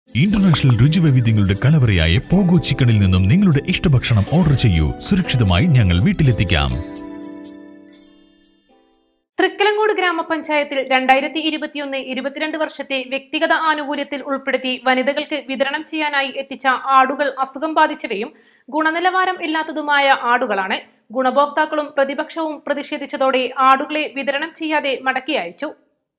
international രുചിവൈവിധ്യങ്ങളുടെ കലവറയായ pogo ചിക്കനിൽ നിന്നും നിങ്ങളുടെ ഇഷ്ടഭക്ഷണം ഓർഡർ ചെയ്യൂ സുരക്ഷിതമായി ഞങ്ങൾ വീട്ടിലെത്തിക്കാം തൃക്കലങ്കോട് ഗ്രാമപഞ്ചായത്തിൽ രണ്ടായിരത്തി ഇരുപത്തിയൊന്ന് ഇരുപത്തിരണ്ട് വർഷത്തെ വ്യക്തിഗത ആനുകൂല്യത്തിൽ ഉൾപ്പെടുത്തി വനിതകൾക്ക് വിതരണം ചെയ്യാനായി എത്തിച്ച ആടുകൾ അസുഖം ബാധിച്ചവയും ഗുണനിലവാരം ഇല്ലാത്തതുമായ ആടുകളാണ് ഗുണഭോക്താക്കളും പ്രതിപക്ഷവും പ്രതിഷേധിച്ചതോടെ ആടുകളെ വിതരണം ചെയ്യാതെ മടക്കി അയച്ചു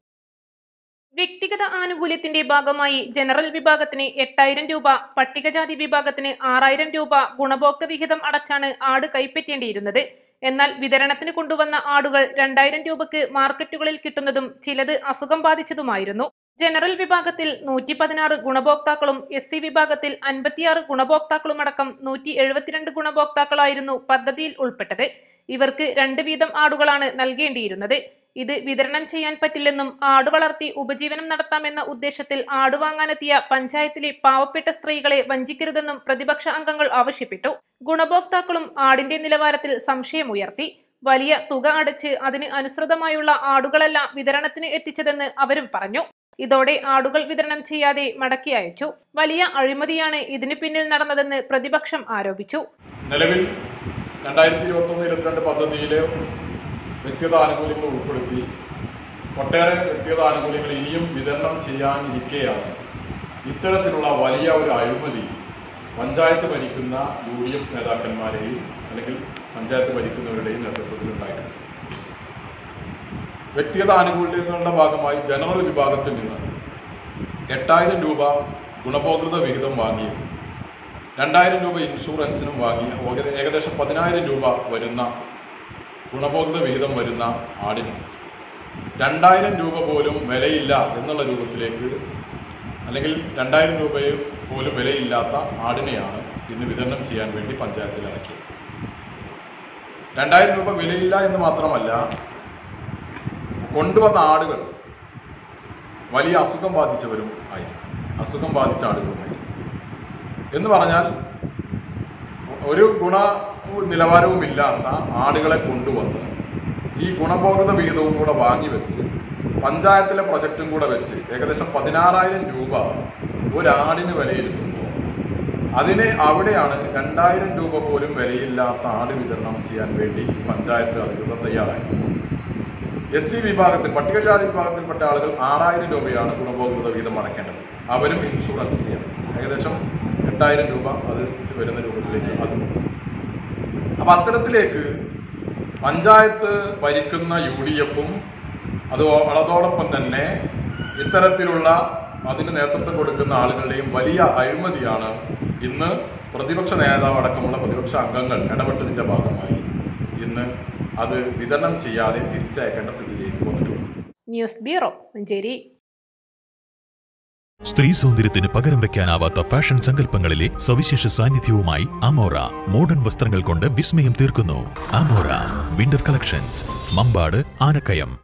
വ്യക്തിഗത ആനുകൂല്യത്തിന്റെ ഭാഗമായി ജനറൽ വിഭാഗത്തിന് എട്ടായിരം രൂപ പട്ടികജാതി വിഭാഗത്തിന് ആറായിരം രൂപ ഗുണഭോക്തൃ വിഹിതം അടച്ചാണ് ആട് കൈപ്പറ്റേണ്ടിയിരുന്നത് എന്നാൽ വിതരണത്തിന് കൊണ്ടുവന്ന ആടുകൾ രണ്ടായിരം രൂപക്ക് മാർക്കറ്റുകളിൽ കിട്ടുന്നതും ചിലത് അസുഖം ബാധിച്ചതുമായിരുന്നു ജനറൽ വിഭാഗത്തിൽ നൂറ്റി പതിനാറ് ഗുണഭോക്താക്കളും എസ് സി വിഭാഗത്തിൽ അൻപത്തിയാറ് ഗുണഭോക്താക്കളുമടക്കം നൂറ്റി എഴുപത്തിരണ്ട് ഗുണഭോക്താക്കളായിരുന്നു പദ്ധതിയിൽ ഉൾപ്പെട്ടത് ഇവർക്ക് രണ്ട് വീതം ആടുകളാണ് നൽകേണ്ടിയിരുന്നത് ഇത് വിതരണം ചെയ്യാൻ പറ്റില്ലെന്നും ആട് വളർത്തി ഉപജീവനം നടത്താമെന്ന ഉദ്ദേശത്തിൽ ആട് വാങ്ങാനെത്തിയ പഞ്ചായത്തിലെ പാവപ്പെട്ട സ്ത്രീകളെ വഞ്ചിക്കരുതെന്നും പ്രതിപക്ഷ അംഗങ്ങൾ ആവശ്യപ്പെട്ടു ഗുണഭോക്താക്കളും ആടിന്റെ നിലവാരത്തിൽ സംശയമുയർത്തി വലിയ തുക അടച്ച് അതിന് അനുസൃതമായുള്ള ആടുകളല്ല വിതരണത്തിന് എത്തിച്ചതെന്ന് അവരും പറഞ്ഞു ഇതോടെ ആടുകൾ വിതരണം ചെയ്യാതെ മടക്കി അയച്ചു വലിയ അഴിമതിയാണ് ഇതിനു പിന്നിൽ നടന്നതെന്ന് പ്രതിപക്ഷം ആരോപിച്ചു നിലവിൽ രണ്ടായിരത്തി ഇരുപത്തൊന്ന് ഇരുപത്തിരണ്ട് പദ്ധതിയിലെ വ്യക്തിഗത ആനുകൂല്യങ്ങൾ ഉൾപ്പെടുത്തി ഒട്ടേറെ വ്യക്തിഗത ആനുകൂല്യങ്ങൾ ഇനിയും വിതരണം ചെയ്യാനിരിക്കെയാണ് ഇത്തരത്തിലുള്ള വലിയ ഒരു അഴിമതി പഞ്ചായത്ത് ഭരിക്കുന്ന യു ഡി എഫ് നേതാക്കന്മാരെയും അല്ലെങ്കിൽ പഞ്ചായത്ത് ഭരിക്കുന്നവരുടെയും നേതൃത്വത്തിൽ ഉണ്ടായിട്ടുണ്ട് വ്യക്തിഗത ആനുകൂല്യങ്ങളുടെ ഭാഗമായി ജനറൽ വിഭാഗത്തിൽ നിന്ന് എട്ടായിരം രൂപ ഗുണഭോക്തൃ വിഹിതം വാങ്ങിയും രണ്ടായിരം രൂപ ഇൻഷുറൻസിനും വാങ്ങി ഏകദേ- ഏകദേശം പതിനായിരം രൂപ വരുന്ന ഗുണഭോക്തൃ വിഹിതം വരുന്ന ആടിന് രണ്ടായിരം രൂപ പോലും വിലയില്ല എന്നുള്ള രൂപത്തിലേക്ക് അല്ലെങ്കിൽ രണ്ടായിരം രൂപ പോലും വിലയില്ലാത്ത ആടിനെയാണ് ഇന്ന് വിതരണം ചെയ്യാൻ വേണ്ടി പഞ്ചായത്തിൽ ഇറക്കിയത് രണ്ടായിരം രൂപ വിലയില്ല എന്ന് മാത്രമല്ല കൊണ്ടുവന്ന ആടുകൾ വലിയ അസുഖം ബാധിച്ചവരും ആയിരുന്നു അസുഖം ബാധിച്ച ആടുകളുമായിരുന്നു എന്ന് പറഞ്ഞാൽ ഒരു ഗുണ നിലവാരവും ഇല്ലാത്ത ആടുകളെ കൊണ്ടുവന്ന് ഈ ഗുണഭോക്തൃ വിഹിതവും കൂടെ വാങ്ങി വെച്ച് പഞ്ചായത്തിലെ പ്രൊജക്റ്റും കൂടെ വെച്ച് ഏകദേശം പതിനാറായിരം രൂപ ഒരാടിന് വിലയിരുത്തുമ്പോൾ അതിന് അവിടെയാണ് രണ്ടായിരം രൂപ പോലും വിലയില്ലാത്ത ആട് വിതരണം ചെയ്യാൻ വേണ്ടി പഞ്ചായത്ത് അധികൃതർ തയ്യാറായത് എസ് സി വിഭാഗത്തിൽ പട്ടികജാതി വിഭാഗത്തിൽപ്പെട്ട ആളുകൾ ആറായിരം രൂപയാണ് ഗുണഭോക്തൃ വിഹിതം അടയ്ക്കേണ്ടത് അവരും ഇൻഷുറൻസ് ചെയ്യണം ഏകദേശം എട്ടായിരം രൂപ അത് വരുന്ന രൂപത്തിലേക്ക് അതും അപ്പൊ അത്തരത്തിലേക്ക് പഞ്ചായത്ത് ഭരിക്കുന്ന യു ഡി എഫും അത് അതോടൊപ്പം തന്നെ ഇത്തരത്തിലുള്ള അതിന് നേതൃത്വം കൊടുക്കുന്ന ആളുകളുടെയും വലിയ അഴിമതിയാണ് ഇന്ന് പ്രതിപക്ഷ നേതാവ് അടക്കമുള്ള പ്രതിപക്ഷ അംഗങ്ങൾ ഇടപെട്ടതിന്റെ ഭാഗമായി ഇന്ന് അത് വിതരണം ചെയ്യാതെ തിരിച്ചയക്കേണ്ട സ്ഥിതിയിലേക്ക് വന്നിട്ടുണ്ട് ന്യൂസ് ബ്യൂറോ മഞ്ചേരി സ്ത്രീ സൗന്ദര്യത്തിന് പകരം വെക്കാനാവാത്ത ഫാഷൻ സങ്കല്പങ്ങളിലെ സവിശേഷ സാന്നിധ്യവുമായി അമോറ മോഡേൺ വസ്ത്രങ്ങൾ കൊണ്ട് വിസ്മയം തീർക്കുന്നു Amora winter collections Mambad Anakkayam